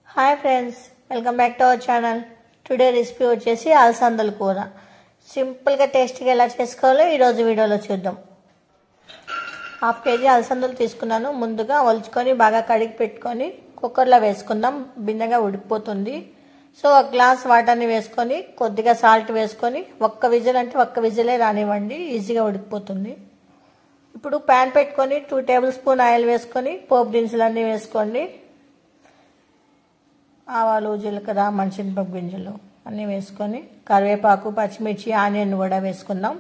hi friends welcome back to our channel today recipe వచ్చేసి అలసందల కూర సింపుల్గా టేస్టీగా ఎలా చేసుకోవాలో ఈరోజు వీడియోలో చూద్దాం హాఫ్ కేజీ అలసందలు తీసుకున్నాను ముందుగా ఒలుచుకొని బాగా కడిగి పెట్టుకొని కుక్కర్లో వేసుకుందాం బిన్నగా ఉడికిపోతుంది సో ఒక గ్లాస్ వాటర్ని వేసుకొని కొద్దిగా సాల్ట్ వేసుకొని ఒక్క విజిల్ అంటే ఒక్క విజిలే రానివ్వండి ఈజీగా ఉడికిపోతుంది ఇప్పుడు ప్యాన్ పెట్టుకొని టూ టేబుల్ స్పూన్ ఆయిల్ వేసుకొని పోపు దినుసులన్నీ వేసుకోండి ఆవాలు జీలకర్ర మనిషినపప్పు గింజలు అన్నీ వేసుకొని కరివేపాకు పచ్చిమిర్చి ఆనియన్ కూడా వేసుకుందాం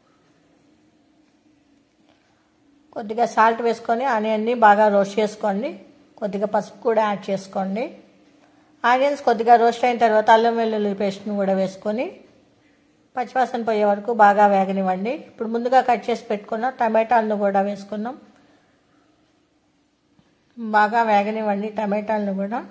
కొద్దిగా సాల్ట్ వేసుకొని ఆనియన్ని బాగా రోస్ట్ చేసుకోండి కొద్దిగా పసుపు కూడా యాడ్ చేసుకోండి ఆనియన్స్ కొద్దిగా రోస్ట్ అయిన తర్వాత అల్లం వెల్లుల్లి పేస్ట్ని కూడా వేసుకొని పచ్చివాసన పోయే వరకు బాగా వేగనివ్వండి ఇప్పుడు ముందుగా కట్ చేసి పెట్టుకున్న టమాటాలను కూడా వేసుకుందాం బాగా వేగనివ్వండి టమాటాలను కూడా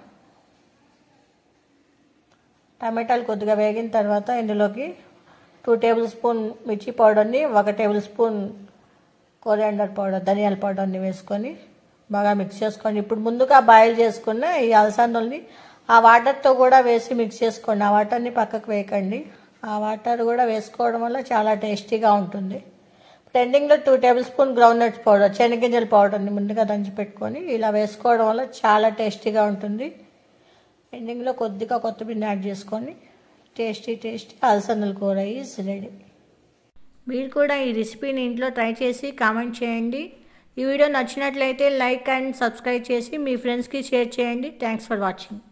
టమాటాలు కొద్దిగా వేగిన తర్వాత ఇందులోకి టూ టేబుల్ స్పూన్ మిర్చి పౌడర్ని ఒక టేబుల్ స్పూన్ కొరియాండర్ పౌడర్ ధనియాల పౌడర్ని వేసుకొని బాగా మిక్స్ చేసుకోండి ఇప్పుడు ముందుగా బాయిల్ చేసుకున్న ఈ అలసందల్ని ఆ వాటర్తో కూడా వేసి మిక్స్ చేసుకోండి ఆ వాటర్ని పక్కకు వేయకండి ఆ వాటర్ కూడా వేసుకోవడం వల్ల చాలా టేస్టీగా ఉంటుంది ఎండింగ్లో two tablespoon groundnuts powder శనగింజల పౌడర్ని ముందుగా దంచి పెట్టుకొని ఇలా వేసుకోవడం వల్ల చాలా టేస్టీగా ఉంటుంది ఎండింగ్లో కొద్దిగా కొత్తిమీర యాడ్ చేసుకొని టేస్టీ టేస్టీ అలసందల కూర ఈజ్ రెడీ మీరు కూడా ఈ రెసిపీని ఇంట్లో ట్రై చేసి కామెంట్ చేయండి ఈ వీడియో నచ్చినట్లయితే లైక్ అండ్ సబ్స్క్రైబ్ చేసి మీ ఫ్రెండ్స్కి షేర్ చేయండి థ్యాంక్స్ ఫర్ వాచింగ్